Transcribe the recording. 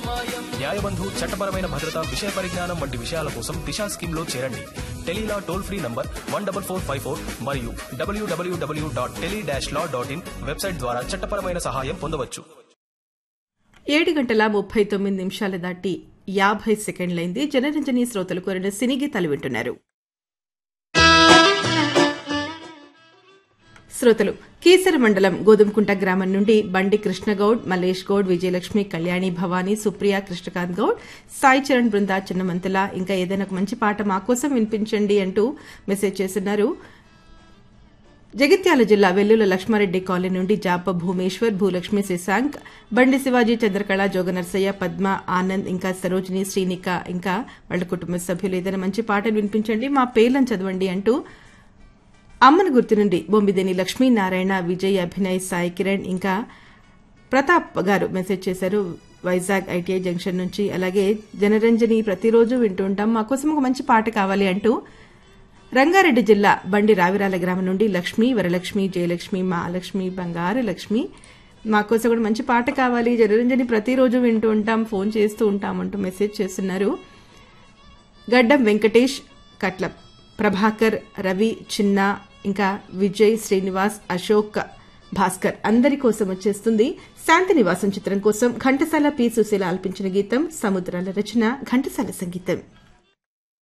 న్యాయబంధు చట్టపరమైన భద్రత విషయ పరిజ్ఞానం వంటి విషయాల కోసం దిశా స్కీమ్ లో చేరండి tele law toll free number one double four five four మరియు డబ్ల్యూడబ్ల్యూడబ్ల్యూ dot tele dash law dot in website ద్వారా చట్టపరమైన సహాయం పొందవచ్చు ఏడు గంటల ముప్పై తొమ్మిది నిమిషాల దాటి యాభై సెకండ్లైంది జనరంజని శ్రోతలు కోరిన సినీ గీతాలు వింటున్నారు శ్రోతలు కీసర మండలం గోధుమకుంట గ్రామం నుండి బండి కృష్ణగౌడ్ మల్లేష్ గౌడ్ విజయలక్ష్మి కళ్యాణి భవానీ సుప్రియ కృష్ణకాంత్ గౌడ్ సాయి చరణ్ బృందా చిన్నమంతుల ఇంకా ఏదైనా ఒక మంచి పాట మా కోసం వినిపించండి అంటూ మెసేజ్ చేస్తున్నారు జగిత్యాల జిల్లా వెల్లుల లక్ష్మారెడ్డి కాలనీ నుండి జాప భూమేశ్వర్ భూలక్ష్మి శశాంక్ బండి శివాజీ చంద్రకళ జోగనర్సయ్య పద్మ ఆనంద్ ఇంకా సరోజిని శ్రీనిక ఇంకా వాళ్ళ కుటుంబ సభ్యులు ఏదైనా మంచి పాటలు వినిపించండి మా పేర్లను చదవండి అంటూ అమ్మను గుర్తు నుండి బొమ్మిదేని లక్ష్మీనారాయణ విజయ్ అభినయ్ సాయి కిరణ్ ఇంకా ప్రతాప్ గారు మెసేజ్ చేశారు వైజాగ్ ఐటీఐ జంక్షన్ నుంచి అలాగే జనరంజని ప్రతిరోజు వింటూ ఉంటాం మా కోసం ఒక మంచి పాట కావాలి అంటూ రంగారెడ్డి జిల్లా బండి రావిరాల గ్రామం నుండి లక్ష్మి వరలక్ష్మి జయలక్ష్మి మహాలక్ష్మి బంగారు లక్ష్మి మా కోసం కూడా మంచి పాట కావాలి జనరంజని ప్రతిరోజు వింటూ ఉంటాం ఫోన్ చేస్తూ ఉంటాం అంటూ మెసేజ్ చేస్తున్నారు గడ్డం వెంకటేష్ కట్ల ప్రభాకర్ రవి చిన్న ఇంకా విజయ్ శ్రీనివాస్ అశోక్ భాస్కర్ అందరి కోసం వచ్చేస్తుంది శాంతి నివాసం చిత్రం కోసం ఘంటసాల పి సుశీల ఆల్పించిన గీతం సముద్రాల రచన ఘంటసాల సంగీతం